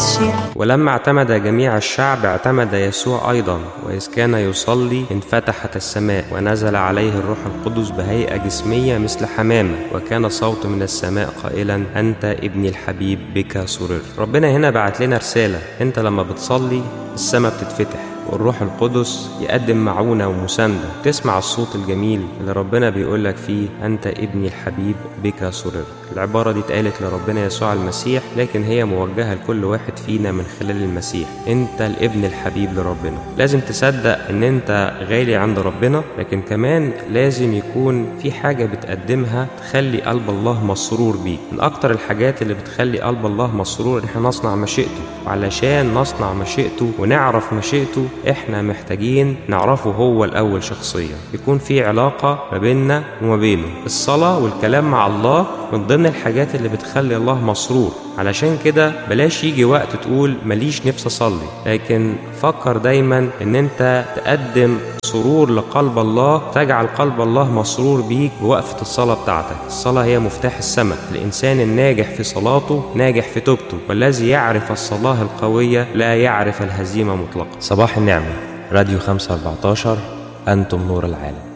أشياء ولما اعتمد جميع الشعب اعتمد يسوع أيضا وإذ كان يصلي انفتحت السماء ونزل عليه الروح القدس بهيئة جسمية مثل حمامة وكان صوت من السماء قائلا أنت ابني الحبيب بك سررت ربنا هنا بعت لنا رسالة أنت لما بتصلي السماء بتتفتح والروح القدس يقدم معونة ومساندة تسمع الصوت الجميل اللي ربنا بيقول لك فيه أنت ابني الحبيب بك سررت العبارة دي اتقالت لربنا يسوع المسيح لكن هي موجهة لكل واحد فينا من خلال المسيح انت الابن الحبيب لربنا لازم تصدق ان انت غالي عند ربنا لكن كمان لازم يكون في حاجة بتقدمها تخلي قلب الله مسرور بيك من اكتر الحاجات اللي بتخلي قلب الله مسرور ان احنا نصنع مشيئته وعلشان نصنع مشيئته ونعرف مشيئته احنا محتاجين نعرفه هو الاول شخصيا يكون في علاقة ما بيننا وما بينه الصلاة والكلام مع الله من ضمن الحاجات اللي بتخلي الله مسرور علشان كده بلاش يجي وقت تقول ماليش نفس اصلي لكن فكر دايما ان انت تقدم سرور لقلب الله تجعل قلب الله مسرور بيك بوقفة الصلاة بتاعتك الصلاة هي مفتاح السماء الإنسان الناجح في صلاته ناجح في توبته والذي يعرف الصلاة القوية لا يعرف الهزيمة مطلقا صباح النعمة راديو 514 أنتم نور العالم